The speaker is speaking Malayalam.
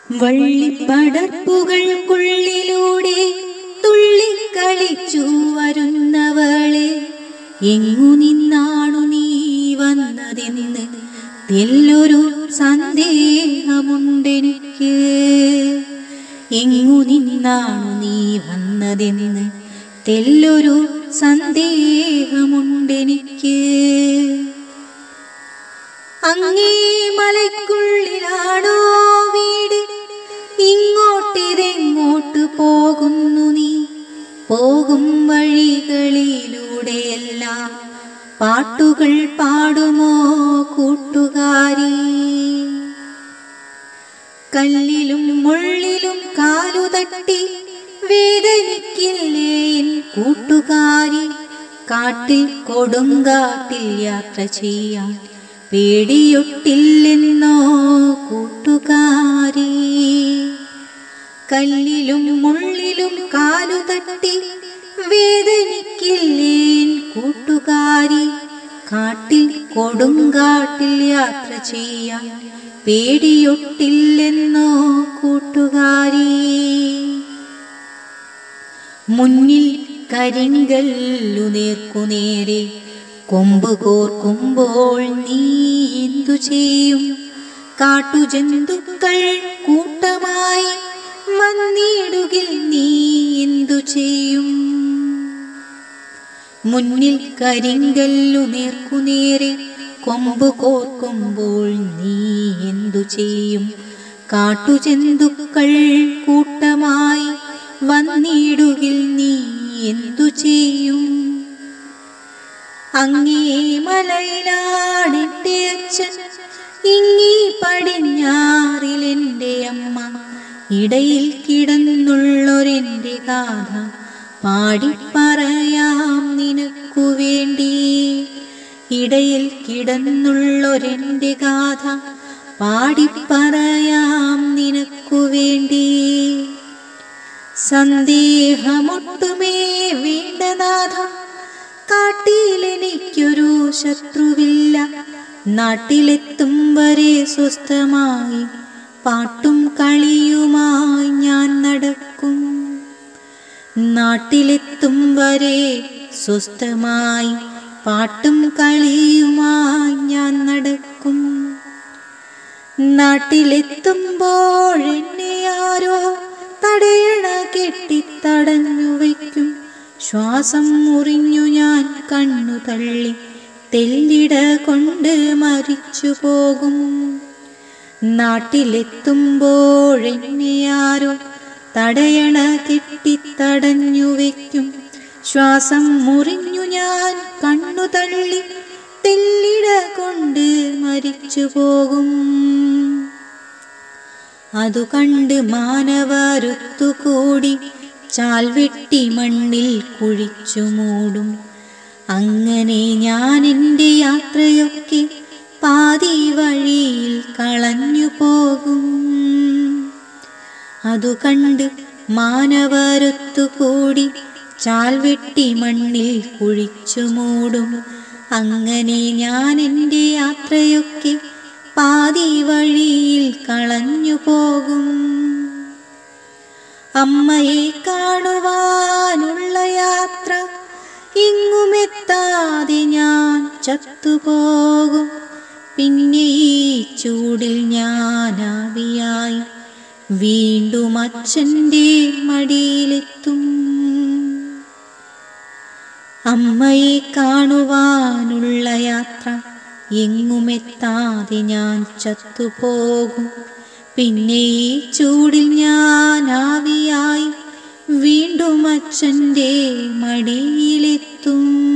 വള്ളിപ്പടർപ്പുകൾക്കുള്ളിലൂടെ തുള്ളിക്കളിച്ചു വരുന്നവളെ എങ്ങു നിന്നാണു നീ വന്നതെന്ന് തെല്ലൊരു സന്ദേഹമുണ്ടെനിക്ക് എങ്ങു നിന്നാണു നീ വന്നതെന്ന് തെല്ലൊരു സന്ദേഹമുണ്ടെനിക്ക് അങ്ങേ മലയ്ക്കുള്ളിലാണോ വീട് ഇങ്ങോട്ടിതെങ്ങോട്ട് പോകുന്നു നീ പോകും വഴികളിലൂടെയെല്ലാം പാട്ടുകൾ പാടുമോ കൂട്ടുകാരി കല്ലിലും മുള്ളിലും കാലുതട്ടി വേദനിക്കില്ലേ എൻ കൂട്ടുകാരി കാട്ടിൽ കൊടുങ്കാട്ടിൽ യാത്ര ചെയ്യാൻ പേടിയൊട്ടില്ലെന്നോ കൂട്ടുകാരി കല്ലിലും മുള്ളിലും കാലുതട്ടി വേദനിക്കില്ലേ എൻ കൂട്ടുകാരി കാട്ടിൽ കൊടുങ്കാട്ടിൽ യാത്ര ചെയ്യാൻ പേടിയൊട്ടില്ലെന്നോ കൂട്ടുകാരി മുന്നിൽ കരിങ്കല്ലു നേർക്കുനേരെ കൊമ്പ് കോർക്കുമ്പോൾ നീ എന്തു ചെയ്യും കാട്ടുജന്തുക്കൾ കൂട്ടമായി വന്നിടുകിൽ നീ എന്തു ചെയ്യും മുന്നിൽ കരിങ്കല്ലു നേർക്കുനേരെ കൊമ്പ് കോർക്കുമ്പോൾ നീ എന്തു ചെയ്യും കാട്ടുജന്തുക്കൾ കൂട്ടമായി വന്നിടുകിൽ നീ എന്തു ചെയ്യും അങ്ങേ മലയിലാണെന്റെ അച്ഛൻ ഇങ്ങീ പടിഞ്ഞാറിലെന്റെ അമ്മ ഇടയിൽ കിടന്നുള്ളൊരെന്റെ ഗാഥ പാടിപ്പറയാം നിനക്കു വേണ്ടി ഇടയിൽ കിടന്നുള്ളൊരെന്റെ ഗാഥ പാടിപ്പറയാം നിനക്കു വേണ്ടി സന്ദേഹമൊട്ടുമേ വേണ്ടനാഥ കാട്ടിലെനിക്കൊരു ശത്രുവില്ല നാട്ടിലെത്തും വരെ സ്വസ്ഥമായി പാട്ടും കളിയുമായി ഞാൻ നടക്കും നാട്ടിലെത്തും വരെ സ്വസ്ഥമായി പാട്ടും കളിയുമായി ഞാൻ നടക്കും നാട്ടിലെത്തുമ്പോൾ എന്നെ ആരോ തടയണ കെട്ടിത്തടഞ്ഞു വയ്ക്കും ശ്വാസം മുറിഞ്ഞു ഞാൻ കണ്ണു തള്ളി തെല്ലിട കൊണ്ട് മരിച്ചു പോകും നാട്ടിലെത്തുമ്പോൾ എന്നെ ആരോ തടയണ കെട്ടിത്തടഞ്ഞു വയ്ക്കും ശ്വാസം മുറിഞ്ഞു ഞാൻ കണ്ണു തള്ളി തെല്ലിട കൊണ്ട് മരിച്ചു പോകും അതു കണ്ട് മാനവരുത്തുകൂടി ചാൽവെട്ടി മണ്ണിൽ കുഴിച്ചു മൂടും അങ്ങനെ ഞാൻ എൻ്റെ യാത്രയൊക്കെ പാതി വഴിയിൽ കളഞ്ഞു പോകും അതു കണ്ട് മാനവരുത്തുകൂടി ചാൽവെട്ടി മണ്ണിൽ കുഴിച്ചു മൂടും അങ്ങനെ ഞാൻ എൻ്റെ യാത്രയൊക്കെ പാതി വഴിയിൽ കളഞ്ഞു പോകും അമ്മയെ കാണുവാനുള്ള യാത്ര ഇങ്ങുമെത്താതെ ഞാൻ ചത്തുപോകും പിന്നെ ഈ ചൂടിൽ ഞാൻ ആവിയായി വീണ്ടും അച്ഛൻ്റെ മടിയിലെത്തും അമ്മയെ കാണുവാനുള്ള യാത്ര എങ്ങുമെത്താതെ ഞാൻ ചത്തുപോകും പിന്നെ ഈ ചൂടിൽ ഞാൻ ആവിയായി വീണ്ടും അച്ഛൻ്റെ മടിയിലെത്തും